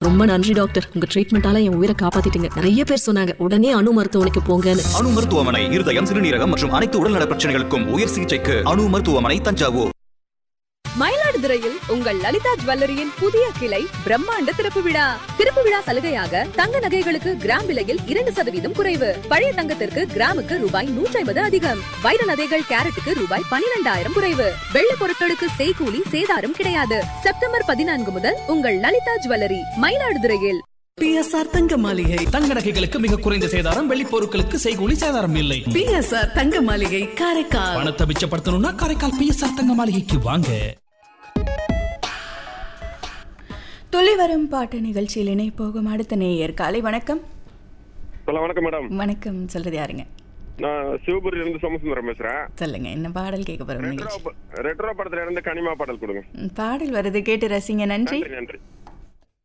ரொம்ப நன்றி டாக்டர் உங்க ட்ரீட்மெண்டால என் உயிரை காப்பாத்திட்டீங்க நிறைய பேர் சொன்னாங்க உடனே அணு மருத்துவமனைக்கு போங்கன்னு அணு மருத்துவமனை இருதயம் சிறுநீரகம் மற்றும் அனைத்து உடல்நல பிரச்சனைகளுக்கும் உயர் சிகிச்சைக்கு அணு மருத்துவமனை தஞ்சாவூர் மயிலாடுதுறையில் உங்கள் லலிதா ஜுவல்லரியின் புதிய கிளை பிரம்மாண்ட திறப்பு விழா திறப்பு விழா சலுகையாக தங்க நகைகளுக்கு கிராம் விலையில் இரண்டு சதவீதம் குறைவு பழைய தங்கத்திற்கு கிராமுக்கு ரூபாய் நூற்றி ஐம்பது அதிகம் வைர நகைகள் கேரட்டுக்கு ரூபாய் பனிரெண்டாயிரம் குறைவு வெள்ளி பொருட்களுக்கு செய்கூலி சேதாரம் கிடையாது செப்டம்பர் பதினான்கு முதல் உங்கள் லலிதா ஜுவல்லரி மயிலாடுதுறையில் பிஎஸ்ஆர் தங்க மாளிகை தங்க நகைகளுக்கு மிக குறைந்த சேதாரம் வெள்ளி பொருட்களுக்கு செய்கூலி சேதாரம் இல்லை பிஎஸ்ஆர் தங்க மாளிகை காரைக்கால் பணத்தை மிச்சப்படுத்தணும்னா காரைக்கால் பிஎஸ்ஆர் தங்க மாளிகைக்கு வாங்க துளி வரும் பாட்டு நிகழ்ச்சியில் இணை போகும் அடுத்த நேயர் காலை வணக்கம் ஹலோ வணக்கம் மேடம் வணக்கம் சொல்றது யாருங்க நான் சிவபுரியில இருந்து சோமசுந்தரம் பேசுறேன் சொல்லுங்க என்ன பாடல் கேட்க போறோம் ரெட்ரோ நிகழ்ச்சி ப- ரெட்ரோ படத்துல இருந்து கனிமா பாடல் கொடுங்க ம், பாடல் வருது கேட்டு ரசிங்க நன்றி நன்றி நன்றி